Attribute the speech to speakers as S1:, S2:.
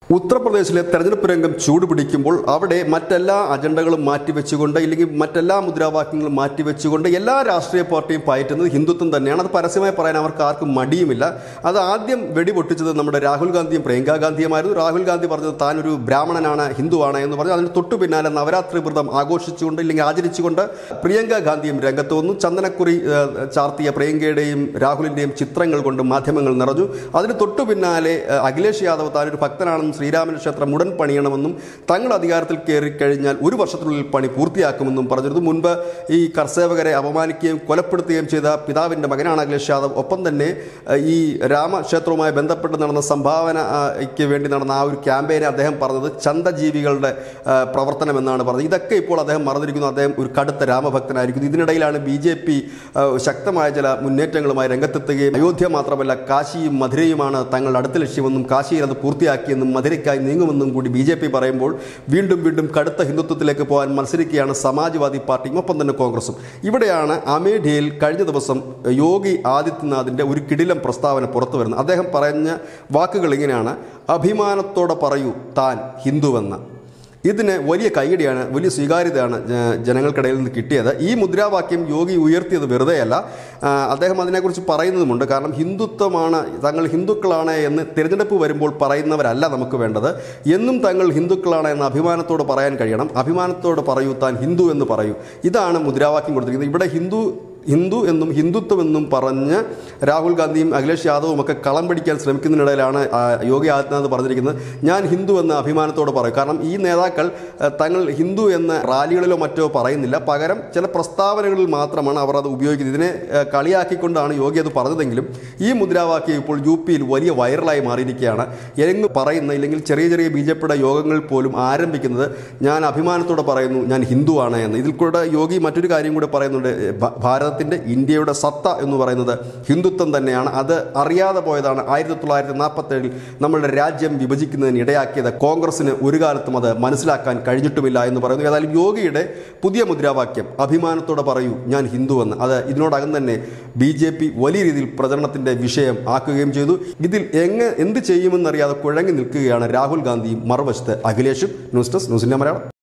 S1: ഉത്തർപ്രദേശിലെ തെരഞ്ഞെടുപ്പ് രംഗം ചൂടുപിടിക്കുമ്പോൾ അവിടെ മറ്റെല്ലാ അജണ്ടകളും മാറ്റിവെച്ചുകൊണ്ട് ഇല്ലെങ്കിൽ മറ്റെല്ലാ മുദ്രാവാക്യങ്ങളും മാറ്റിവെച്ചുകൊണ്ട് എല്ലാ രാഷ്ട്രീയ പാർട്ടിയും പയറ്റുന്നത് ഹിന്ദുത്വം തന്നെയാണ് അത് പരസ്യമായി പറയാൻ അവർക്ക് ആർക്കും മടിയുമില്ല അത് ആദ്യം വെടിപൊട്ടിച്ചത് നമ്മുടെ രാഹുൽ ഗാന്ധിയും പ്രിയങ്ക ഗാന്ധിയുമായിരുന്നു രാഹുൽ ഗാന്ധി പറഞ്ഞത് താൻ ഒരു ബ്രാഹ്മണനാണ് ഹിന്ദുവാണ് എന്ന് പറഞ്ഞ് അതിന് തൊട്ടു പിന്നാലെ നവരാത്രി വ്രതം ആഘോഷിച്ചുകൊണ്ട് ഇല്ലെങ്കിൽ ആചരിച്ചുകൊണ്ട് പ്രിയങ്ക ഗാന്ധിയും രംഗത്ത് വന്നു ചന്ദനക്കുറി ഏഹ്, ചാർത്തിയ പ്രിയങ്കയുടെയും രാഹുലിൻ്റെയും ചിത്രങ്ങൾ കൊണ്ട് മാധ്യമങ്ങൾ നിറഞ്ഞു അതിന് തൊട്ടു പിന്നാലെ ഏഹ്, അഖിലേഷ് യാദവ് താനൊരു ഭക്തനാണെന്നും ശ്രീരാമൻ ക്ഷേത്രം ഉടൻ പണിയണമെന്നും തങ്ങൾ അധികാരത്തിൽ കയറി കഴിഞ്ഞാൽ ഒരു വർഷത്തിനുള്ളിൽ പണി പൂർത്തിയാക്കുമെന്നും പറഞ്ഞിരുന്നു മുൻപ് ഈ കർസേവകരെ അപമാനിക്കുകയും കൊലപ്പെടുത്തുകയും ചെയ്ത പിതാവിൻ്റെ മകനാണ് അഖിലേഷ് യാദവ് ഒപ്പം തന്നെ ഏഹ്, ഈ രാമക്ഷേത്രവുമായി ബന്ധപ്പെട്ട് നടന്ന സംഭാവനയ്ക്ക് വേണ്ടി നടന്ന ആ ഒരു ക്യാമ്പയിനെ അദ്ദേഹം പറഞ്ഞത് ചന്തജീവികളുടെ ഏഹ്, പ്രവർത്തനം എന്നാണ് പറഞ്ഞത് ഇതൊക്കെ ഇപ്പോൾ അദ്ദേഹം മറന്നിരിക്കുന്നു അദ്ദേഹം ഒരു കടുത്ത രാമഭക്തനായിരിക്കുന്നു ഇതിനിടയിലാണ് ബി ജെ പി ശക്തമായ ചില മുന്നേറ്റങ്ങളുമായി രംഗത്തെത്തുകയും അയോധ്യ മാത്രമല്ല കാശിയും മധുരയുമാണ് തങ്ങളുടെ അടുത്ത ലക്ഷ്യമെന്നും കാശിയിൽ അത് പൂർത്തിയാക്കിയെന്നും മധുരയ്ക്കായി നീങ്ങുമെന്നും കൂടി ബി ജെ പി പറയുമ്പോൾ വീണ്ടും വീണ്ടും കടുത്ത ഹിന്ദുത്വത്തിലേക്ക് പോകാൻ മത്സരിക്കുകയാണ് സമാജ്വാദി പാർട്ടിയും ഒപ്പം തന്നെ കോൺഗ്രസും ഇവിടെയാണ് അമേഠിയയിൽ കഴിഞ്ഞ ദിവസം യോഗി ആദിത്യനാഥിൻ്റെ ഒരു കിടിലം പ്രസ്താവന പുറത്തു വരുന്നത് അദ്ദേഹം പറഞ്ഞ വാക്കുകൾ ഇങ്ങനെയാണ് അഭിമാനത്തോടെ പറയൂ താൻ ഹിന്ദുവെന്ന് ഇതിന് വലിയ കൈയടിയാണ് വലിയ സ്വീകാര്യതയാണ് ജ- ജനങ്ങൾക്കിടയിൽ നിന്ന് കിട്ടിയത് ഈ മുദ്രാവാക്യം യോഗി ഉയർത്തിയത് വെറുതെയല്ല ആ, അദ്ദേഹം അതിനെക്കുറിച്ച് പറയുന്നതുമുണ്ട് കാരണം ഹിന്ദുത്വമാണ് തങ്ങൾ ഹിന്ദുക്കളാണ് എന്ന് തിരഞ്ഞെടുപ്പ് വരുമ്പോൾ പറയുന്നവരല്ല നമുക്ക് വേണ്ടത് എന്നും തങ്ങൾ ഹിന്ദുക്കളാണ് എന്ന് അഭിമാനത്തോട് പറയാൻ കഴിയണം അഭിമാനത്തോട് പറയൂ താൻ ഹിന്ദു എന്ന് പറയൂ ഇതാണ് മുദ്രാവാക്യം കൊടുത്തിരിക്കുന്നത് ഇവിടെ ഹിന്ദു ഹിന്ദു എന്നും ഹിന്ദുത്വം എന്നും പറഞ്ഞ് രാഹുൽ ഗാന്ധിയും അഖിലേഷ് യാദവും ഒക്കെ കളം പിടിക്കാൻ ശ്രമിക്കുന്നതിനിടയിലാണ് ആ, യോഗി ആദിത്യനാഥ് പറഞ്ഞിരിക്കുന്നത് ഞാൻ ഹിന്ദു എന്ന അഭിമാനത്തോട് പറയും കാരണം ഈ നേതാക്കൾ ആ, തങ്ങൾ ഹിന്ദു എന്ന റാലികളിലോ മറ്റോ പറയുന്നില്ല പകരം ചില പ്രസ്താവനകളിൽ മാത്രമാണ് അവർ അത് ഉപയോഗിക്കുന്നത് ഇതിനെ ആ, കളിയാക്കിക്കൊണ്ടാണ് യോഗി അത് പറഞ്ഞതെങ്കിലും ഈ മുദ്രാവാക്യം ഇപ്പോൾ യു പിയിൽ വലിയ വൈറലായി മാറിയിരിക്കുകയാണ് എങ്ങ് പറയുന്ന ഇല്ലെങ്കിൽ ചെറിയ ചെറിയ ബി ജെ പിയുടെ യോഗങ്ങൾ പോലും ആരംഭിക്കുന്നത് ഞാൻ അഭിമാനത്തോടെ പറയുന്നു ഞാൻ ഹിന്ദുവാണ് എന്ന് ഇതിൽ കൂടെ യോഗി മറ്റൊരു കാര്യം കൂടെ പറയുന്നുണ്ട് ഭ- ഭാരതത്തിൻ്റെ ഇന്ത്യയുടെ സത്ത എന്ന് പറയുന്നത് ഹിന്ദുത്വം തന്നെയാണ് അത് അറിയാതെ പോയതാണ് ആയിരത്തി തൊള്ളായിരത്തി നാൽപ്പത്തേഴിൽ നമ്മളുടെ രാജ്യം വിഭജിക്കുന്നതിന് ഇടയാക്കിയത് കോൺഗ്രസിന് ഒരു കാലത്തും അത് മനസ്സിലാക്കാൻ കഴിഞ്ഞിട്ടുമില്ല എന്ന് പറയുന്നു ഏതായാലും യോഗിയുടെ പുതിയ മുദ്രാവാക്യം അഭിമാനത്തോടെ പറയൂ ഞാൻ ഹിന്ദുവെന്ന് അത് ഇതിനോടകം തന്നെ ബി ജെ പി വലിയ രീതിയിൽ പ്രചരണത്തിന്റെ വിഷയം ആക്കുകയും ചെയ്തു ഇതിൽ എങ്ങ് എന്ത് ചെയ്യുമെന്നറിയാതെ കുഴങ്ങി നിൽക്കുകയാണ് രാഹുൽ ഗാന്ധിയും മറുവശത്ത് അഖിലേഷും ന്യൂസ് ഡെസ്ക് ന്യൂസിന്റെ മലയാളം